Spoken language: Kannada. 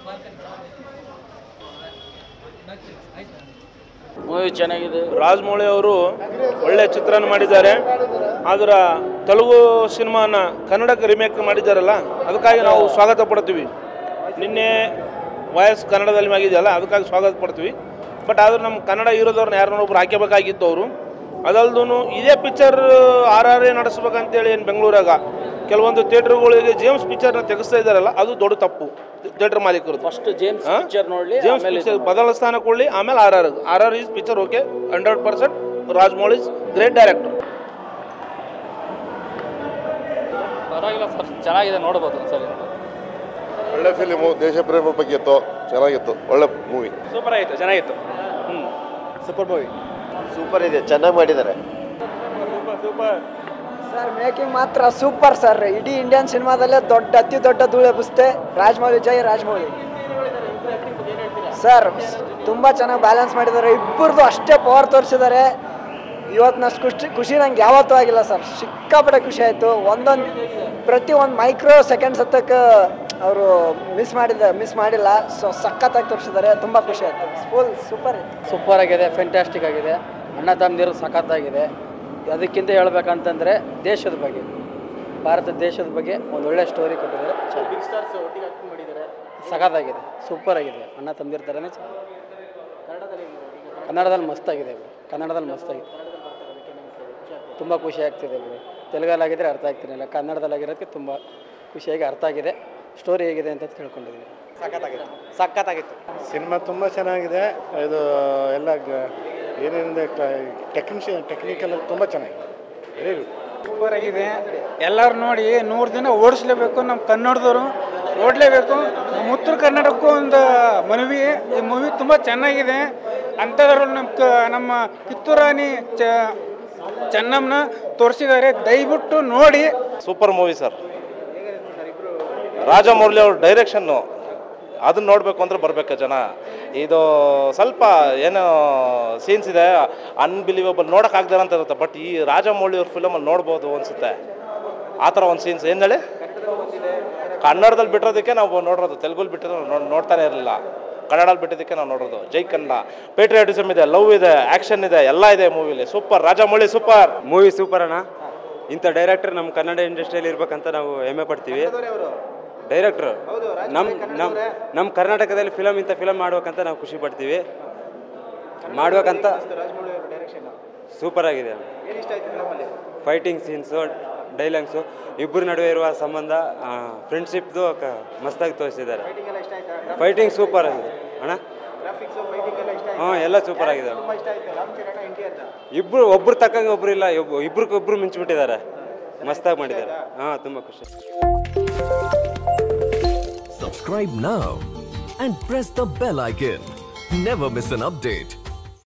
ಮೂವಿ ಚೆನ್ನಾಗಿದೆ ರಾಜಮೌಳಿ ಅವರು ಒಳ್ಳೆ ಚಿತ್ರನ ಮಾಡಿದ್ದಾರೆ ಆದ್ರೆ ತೆಲುಗು ಸಿನಿಮಾನ ಕನ್ನಡಕ್ಕೆ ರಿಮೇಕ್ ಮಾಡಿದ್ದಾರಲ್ಲ ಅದಕ್ಕಾಗಿ ನಾವು ಸ್ವಾಗತ ಪಡ್ತೀವಿ ನಿನ್ನೆ ವಾಯಸ್ ಕನ್ನಡದಲ್ಲಿ ಆಗಿದೆಯಲ್ಲ ಅದಕ್ಕಾಗಿ ಸ್ವಾಗತ ಪಡ್ತೀವಿ ಬಟ್ ಆದ್ರೆ ನಮ್ಮ ಕನ್ನಡ ಹೀರೋದವ್ರನ್ನ ಯಾರನ್ನ ಒಬ್ರು ಹಾಕಬೇಕಾಗಿತ್ತು ಅವರು ಅದಲ್ದೂ ಇದೇ ಪಿಕ್ಚರ್ ಆರ್ ಆರ್ ಎ ನಡೆಸ್ಬೇಕಂತೇಳಿ ಏನು ಬೆಂಗಳೂರಾಗ ಕೆಲವೊಂದು ಥಿಯೇಟ್ರ್ಗಳಿಗೆ ಜೇಮ್ಸ್ ಪಿಕ್ಚರ್ನ ತೆಗೆಸ್ತಾ ಇದ್ದಾರಲ್ಲ ಅದು ದೊಡ್ಡ ತಪ್ಪು ಥಿಯೇಟರ್ ಮಾಲೀಕರು ಫಸ್ಟ್ ಜೇಮ್ಸ್ ಹಾ? ಪಿಕ್ಚರ್ ನೋಡ್ಲಿ ಜೇಮ್ಸ್ ಆಮೇಲೆ ಪಿಕ್ಚರ್ ಬದಲ ಸ್ಥಾನ ಕೊಡಲಿ ಆಮೇಲೆ R R R R is picture okay hundred percent Rajamouli is great director ಪರವಾಗಿಲ್ಲ ಸರ್ ಚೆನ್ನಾಗಿದೆ ನೋಡ್ಬೋದು ಒಂದ್ಸಲಿ ಒಳ್ಳೆ ಫಿಲಿಮು ದೇಶ ಪ್ರೇಮ ಬಗ್ಗೆ ಇತ್ತು ಚೆನ್ನಾಗಿತ್ತು ಒಳ್ಳೆ ಮೂವಿ ಸೂಪರ್ ಆಯಿತು ಚೆನ್ನಾಗಿತ್ತು ಹ್ಞೂ ಸೂಪರ್ ಮೂವಿ ಸೂಪರ್ ಇದೆ ಚೆನ್ನಾಗಿ ಮಾಡಿದ್ದಾರೆ ಸರ್ ಮೇಕಿಂಗ್ ಮಾತ್ರ ಸೂಪರ್ ಸರ್ ಇಡೀ ಇಂಡಿಯನ್ ಸಿನಿಮಾದಲ್ಲೇ ದೊಡ್ಡ ಅತಿ ದೊಡ್ಡ ಧೂಳು ಎಬ್ಬಿಸ್ತೆ ರಾಜಮೌಳಿ ಜೈ ರಾಜಮೌಳಿ ಸರ್ ತುಂಬ ಚೆನ್ನಾಗಿ ಬ್ಯಾಲೆನ್ಸ್ ಮಾಡಿದ್ದಾರೆ ಇಬ್ಬರದು ಅಷ್ಟೇ ಪವರ್ ತೋರಿಸಿದ್ದಾರೆ ಇವತ್ತಿನಷ್ಟು ಖುಷಿ ಖುಷಿ ನಂಗೆ ಯಾವತ್ತೂ ಆಗಿಲ್ಲ ಸರ್ ಸಿಕ್ಕಾಪಟ್ಟೆ ಖುಷಿ ಆಯಿತು ಒಂದೊಂದು ಪ್ರತಿ ಒಂದು ಮೈಕ್ರೋ ಸೆಕೆಂಡ್ಸ್ ಹತ್ತಕ್ಕೆ ಅವರು ಮಿಸ್ ಮಾಡಿದ ಮಿಸ್ ಮಾಡಿಲ್ಲ ಸೊ ಸಖತ್ತಾಗಿ ತೋರಿಸಿದ್ದಾರೆ ತುಂಬ ಖುಷಿ ಆಯಿತು ಫುಲ್ ಸೂಪರ್ ಸೂಪರ್ ಆಗಿದೆ ಫೆಂಟಾಸ್ಟಿಕ್ ಆಗಿದೆ ಅಣ್ಣ ತಮ್ಮದಿರು ಸಖತ್ತಾಗಿದೆ ಅದಕ್ಕಿಂತ ಹೇಳ್ಬೇಕಂತಂದರೆ ದೇಶದ ಬಗ್ಗೆ ಭಾರತ ದೇಶದ ಬಗ್ಗೆ ಒಂದು ಒಳ್ಳೆ ಸ್ಟೋರಿ ಕೊಟ್ಟಿದ್ದಾರೆ ಸಖತ್ತಾಗಿದೆ ಸೂಪರ್ ಆಗಿದೆ ಅಣ್ಣ ತಮ್ಮದಿರ ಥರನೇ ಕನ್ನಡದಲ್ಲಿ ಮಸ್ತಾಗಿದೆ ಬ್ರೋ ಕನ್ನಡದಲ್ಲಿ ಮಸ್ತಾಗಿದೆ ತುಂಬ ಖುಷಿ ಆಗ್ತಿದೆ ಬ್ರೋ ತೆಲುಗಲ್ಲಾಗಿದ್ದರೆ ಅರ್ಥ ಆಗ್ತಿರಲಿಲ್ಲ ಕನ್ನಡದಲ್ಲಾಗಿರೋದಕ್ಕೆ ತುಂಬ ಖುಷಿಯಾಗಿ ಅರ್ಥ ಆಗಿದೆ ಸ್ಟೋರಿ ಹೇಗಿದೆ ಅಂತ ತಿಳ್ಕೊಂಡಿದ್ದೀವಿ ಸಖತ್ತಾಗಿತ್ತು ಸಿನಿಮಾ ತುಂಬ ಚೆನ್ನಾಗಿದೆ ಇದು ಎಲ್ಲ ಗ- ಏನೇನಿದೆ ಟೆಕ್ನಿಷಿಯನ್ ಟೆಕ್ನಿಕಲ್ ತುಂಬ ಚೆನ್ನಾಗಿದೆ ವೆರಿ ಗುಡ್ ಸೂಪರ್ ಆಗಿದೆ ಎಲ್ಲರೂ ನೋಡಿ ನೂರು ದಿನ ಓಡಿಸ್ಲೇಬೇಕು ನಮ್ಮ ಕನ್ನಡದವರು ನೋಡಲೇಬೇಕು ನಮ್ಮ ಉತ್ತರ ಕನ್ನಡಕ್ಕೂ ಒಂದು ಮನವಿ ಈ ಮೂವಿ ತುಂಬ ಚೆನ್ನಾಗಿದೆ ಅಂಥದ್ರಲ್ಲಿ ನಮ್ಮ ಕ ನಮ್ಮ ಕಿತ್ತೂರಾಣಿ ಚ ಚೆನ್ನಮ್ಮನ ತೋರಿಸಿದ್ದಾರೆ ದಯವಿಟ್ಟು ನೋಡಿ ಸೂಪರ್ ಮೂವಿ ಸರ್ ರಾಜಮೌಳಿ ಅವ್ರ ಡೈರೆಕ್ಷನ್ನು ಅದನ್ನ ನೋಡಬೇಕು ಅಂದ್ರೆ ಬರಬೇಕು ಜನ ಇದು ಸ್ವಲ್ಪ ಏನು ಸೀನ್ಸ್ ಇದೆ ಅನ್ಬಿಲೀವಬಲ್ ನೋಡೋಕ್ಕಾಗ್ದಾರ ಅಂತ ಇರುತ್ತೆ ಬಟ್ ಈ ರಾಜಮೌಳಿ ಅವ್ರ ಫಿಲಮಲ್ಲಿ ನೋಡ್ಬೋದು ಅನಿಸುತ್ತೆ ಆ ಥರ ಒಂದು ಸೀನ್ಸ್ ಏನು ಹೇಳಿ ಕನ್ನಡದಲ್ಲಿ ಬಿಟ್ಟಿರೋದಕ್ಕೆ ನಾವು ನೋಡಿರೋದು ತೆಲುಗಲ್ಲಿ ಬಿಟ್ಟಿರೋ ನೋ- ನೋಡ್ತಾನೆ ಇರಲಿಲ್ಲ ಕನ್ನಡದಲ್ಲಿ ಬಿಟ್ಟಿದ್ದಕ್ಕೆ ನಾವು ನೋಡೋದು ಜೈ ಕನ್ನಡ ಪೇಟ್ರಿಯಾಟಿಸಮ್ ಇದೆ ಲವ್ ಇದೆ ಆ್ಯಕ್ಷನ್ ಇದೆ ಎಲ್ಲ ಇದೆ ಮೂವಿಲಿ super Rajamouli super movie super ಅಣ್ಣ ಇಂಥ ಡೈರೆಕ್ಟರ್ ನಮ್ಮ ಕನ್ನಡ ಇಂಡಸ್ಟ್ರಿಯಲ್ಲಿ ಇರ್ಬೇಕಂತ ನಾವು ಹೆಮ್ಮೆ ಪಡ್ತೀವಿ ಡೈರೆಕ್ಟ್ರು ನಮ್ಮ ನಮ್ಮ ನಮ್ಮ ಕರ್ನಾಟಕದಲ್ಲಿ ಫಿಲಮ್ ಇಂಥ ಫಿಲಮ್ ಮಾಡ್ಬೇಕಂತ ನಾವು ಖುಷಿ ಪಡ್ತೀವಿ ಮಾಡ್ಬೇಕಂತ ಸೂಪರ್ ಆಗಿದೆ ಫೈಟಿಂಗ್ ಸೀನ್ಸು ಡೈಲಾಗ್ಸು ಇಬ್ಬರ ನಡುವೆ ಇರುವ ಸಂಬಂಧ ಫ್ರೆಂಡ್ಶಿಪ್ದು ಮಸ್ತಾಗಿ ತೋರಿಸಿದ್ದಾರೆ ಫೈಟಿಂಗ್ ಸೂಪರ್ ಆಗಿದೆ ಅಣ್ಣ ಹಾಂ ಎಲ್ಲ ಸೂಪರ್ ಆಗಿದೆ ಇಬ್ರು ಒಬ್ರು ತಕ್ಕಂಗೆ ಒಬ್ರು ಇಲ್ಲ ಇಬ್ರಿಗೊಬ್ರು ಮಿಂಚ್ಬಿಟ್ಟಿದ್ದಾರೆ ಮಸ್ತಾಗಿ ಮಾಡಿದ್ದಾರೆ ಹಾಂ ತುಂಬ ಖುಷಿ Subscribe now and press the bell icon. Never miss an update.